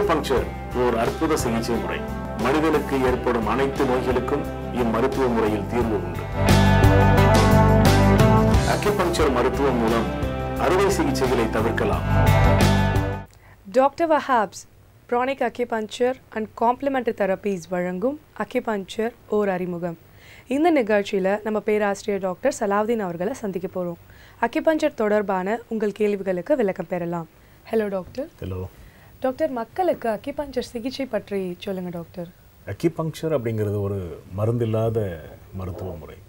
acupuncture ஓர் அற்புத சிகிச்சை முறை மனிதனுக்கு ஏற்படும் அனைத்து நோய்களுக்கும் இம்மருத்துவ முறையில் தீர்வு உண்டு அக்யூபங்க்சர் மருத்துவம் மூலம் அறுவை சிகிச்சைகளை தவிர்க்கலாம் doctor Wahab's pranic acupuncture and complementary therapies வழங்கும் அக்கிபஞ்சர் ஓர் அறிமுகம் இந்த நிகழ்ச்சியில் நம்ம பேராசிரியர் டாக்டர் சலாவுதீன் அவர்களை சந்திக்க போகிறோம் அக்கிபஞ்சர் தொடர்பான உங்கள் கேள்விகளுக்கு விளக்கம் பெறலாம் ஹலோ டாக்டர் ஹலோ டாக்டர் மக்களுக்கு அக்கிபஞ்சர் சிகிச்சை பற்றி சொல்லுங்கள் டாக்டர் அக்கிபங்க்சர் அப்படிங்கிறது ஒரு மருந்தில்லாத மருத்துவ முறை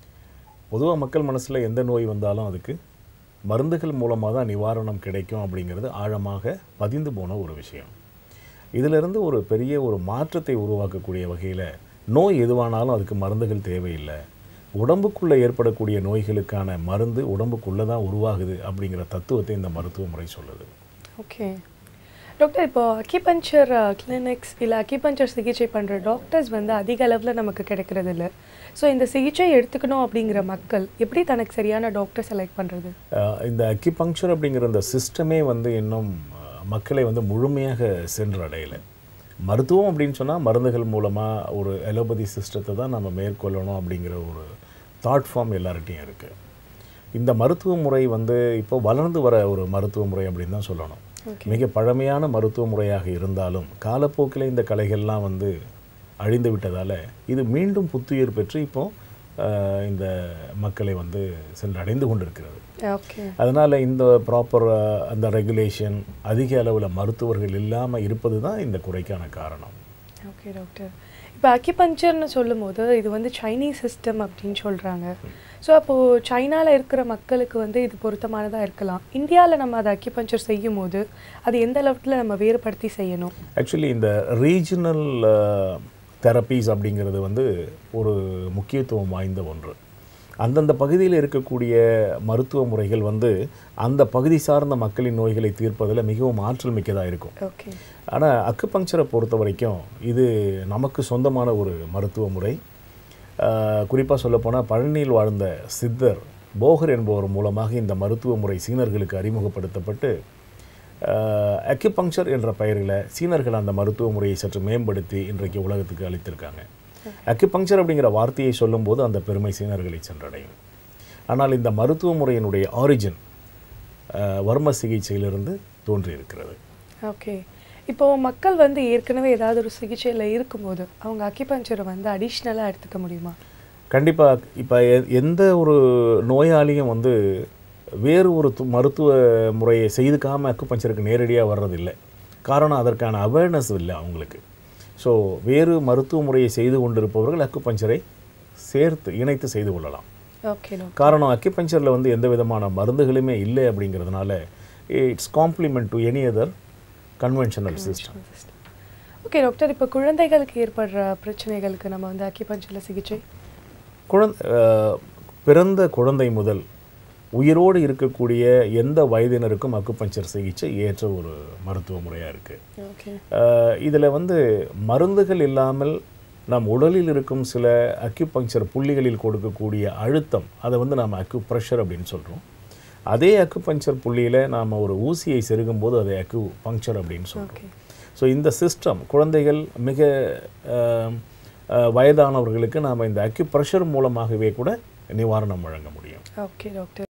பொதுவாக மக்கள் மனசில் எந்த நோய் வந்தாலும் அதுக்கு மருந்துகள் மூலமாக தான் நிவாரணம் கிடைக்கும் அப்படிங்கிறது ஆழமாக பதிந்து போன ஒரு விஷயம் இதிலிருந்து ஒரு பெரிய ஒரு மாற்றத்தை உருவாக்கக்கூடிய வகையில் நோய் எதுவானாலும் அதுக்கு மருந்துகள் தேவையில்லை உடம்புக்குள்ளே ஏற்படக்கூடிய நோய்களுக்கான மருந்து உடம்புக்குள்ளே தான் உருவாகுது அப்படிங்கிற தத்துவத்தை இந்த மருத்துவ முறை சொல்லுது ஓகே டாக்டர் இப்போ அக்கிபஞ்சர் கிளினிக்ஸ் இல்லை அக்கிபஞ்சர் சிகிச்சை பண்ணுற டாக்டர்ஸ் வந்து அதிக அளவில் நமக்கு கிடைக்கிறது இல்லை ஸோ இந்த சிகிச்சை எடுத்துக்கணும் அப்படிங்கிற மக்கள் எப்படி தனக்கு சரியான டாக்டர் செலக்ட் பண்ணுறது அஹ் இந்த அக்கிபங்க்சர் அப்படிங்கிற இந்த சிஸ்டமே வந்து இன்னும் அஹ், மக்களை வந்து முழுமையாக சென்றடையலை மருத்துவம் அப்படின்னு சொன்னால் மருந்துகள் மூலமாக ஒரு எலோபதி சிஸ்டத்தை தான் நம்ம மேற்கொள்ளணும் அப்படிங்கிற ஒரு தாட் ஃபார்ம் எல்லார்கிட்டையும் இருக்குது இந்த மருத்துவ முறை வந்து இப்போ வளர்ந்து வர ஒரு மருத்துவ முறை அப்படின்னு தான் சொல்லணும் மிக பழமையான மருத்துவ முறையாக இருந்தாலும் காலப்போக்கில் இந்த கலைகள்லாம் வந்து அழிந்து விட்டதால் இது மீண்டும் புத்துயிர் பெற்று இப்போ அஹ், இந்த மக்களை வந்து சென்றடைந்து கொண்டிருக்கிறது ஓகே அதனால் இந்த ப்ராப்பர் அந்த ரெகுலேஷன் அதிக அளவில் மருத்துவர்கள் இல்லாமல் இருப்பது தான் இந்த குறைக்கான காரணம் ஓகே டாக்டர் இப்போ அக்கிபஞ்சர்னு சொல்லும்போது இது வந்து சைனீஸ் சிஸ்டம் அப்படின்னு சொல்கிறாங்க ஸோ அப்போது சைனாவில் இருக்கிற மக்களுக்கு வந்து இது பொருத்தமானதாக இருக்கலாம் இந்தியாவில் நம்ம அதை அக்கிபஞ்சர் செய்யும் போது அது எந்த அளவுக்கு நம்ம வேறுபடுத்தி செய்யணும் ஆக்சுவலி இந்த ரீஜனல் தெரப்பீஸ் அப்படிங்கிறது வந்து ஒரு முக்கியத்துவம் வாய்ந்த ஒன்று அந்தந்த பகுதியில் இருக்கக்கூடிய மருத்துவ முறைகள் வந்து அந்த பகுதி சார்ந்த மக்களின் நோய்களை தீர்ப்பதில் மிகவும் ஆற்றல் மிக்கதாக இருக்கும் ஓகே ஆனால் அக்குபங்க்சரை பொறுத்த வரைக்கும் இது நமக்கு சொந்தமான ஒரு மருத்துவ முறை குறிப்பாக சொல்லப்போனால் பழனியில் வாழ்ந்த சித்தர் போகர் என்பவர் மூலமாக இந்த மருத்துவ முறை சீனர்களுக்கு அறிமுகப்படுத்தப்பட்டு அக்குபங்க்சர் என்ற பெயரில் சீனர்கள் அந்த மருத்துவ முறையை சற்று மேம்படுத்தி இன்றைக்கு உலகத்துக்கு அளித்திருக்காங்க அக்குபங்க்சர் அப்படிங்கிற வார்த்தையை சொல்லும்போது அந்த பெருமை சீனர்களை சென்றடையும் ஆனால் இந்த மருத்துவ முறையினுடைய ஆரிஜின் வர்ம சிகிச்சையிலிருந்து தோன்றியிருக்கிறது ஓகே இப்போ மக்கள் வந்து ஏற்கனவே ஏதாவது ஒரு சிகிச்சையில் இருக்கும்போது அவங்க அக்கிபஞ்சரை வந்து அடிஷ்னலாக எடுத்துக்க முடியுமா கண்டிப்பாக இப்போ எந்த ஒரு நோயாளியும் வந்து வேறு ஒரு து- மருத்துவ முறையை செய்துக்காம அக்குபஞ்சருக்கு நேரடியாக வர்றதில்லை காரணம் அதற்கான அவேர்னஸ் இல்லை அவங்களுக்கு ஸோ வேறு மருத்துவ முறையை செய்து கொண்டிருப்பவர்கள் அக்குபஞ்சரை சேர்த்து இணைத்து செய்து கொள்ளலாம் ஓகே டாக்டர் காரணம் அக்குபஞ்சரில் வந்து எந்த விதமான மருந்துகளுமே இல்லை அப்படிங்கிறதுனால it's complement to any other conventional system okay doctor இப்போ குழந்தைகளுக்கு ஏற்படுற பிரச்சனைகளுக்கு நம்ம வந்து அக்கிபஞ்சரில் சிகிச்சை குழந்தை பிறந்த குழந்தை முதல் உயிரோடு இருக்கக்கூடிய எந்த வயதினருக்கும் அக்குபஞ்சர் சிகிச்சை ஏற்ற ஒரு மருத்துவ முறையாக இருக்குது ஓகே இதில் வந்து மருந்துகள் இல்லாமல் நம் உடலில் இருக்கும் சில அக்யூபங்க்சர் புள்ளிகளில் கொடுக்கக்கூடிய அழுத்தம் அதை வந்து நாம் அக்கு ப்ரெஷர் அப்படின்னு சொல்கிறோம் அதே அக்குபங்க்சர் புள்ளியில் நாம் ஒரு ஊசியை செருகும் போது அதை அக்கு பங்க்சர் அப்படின்னு சொல்கிறோம் ஓகே ஸோ இந்த சிஸ்டம் குழந்தைகள் மிக அஹ், அஹ், வயதானவர்களுக்கு நாம் இந்த அக்யூ ப்ரெஷர் மூலமாகவே கூட நிவாரணம் வழங்க முடியும் ஓகே டாக்டர்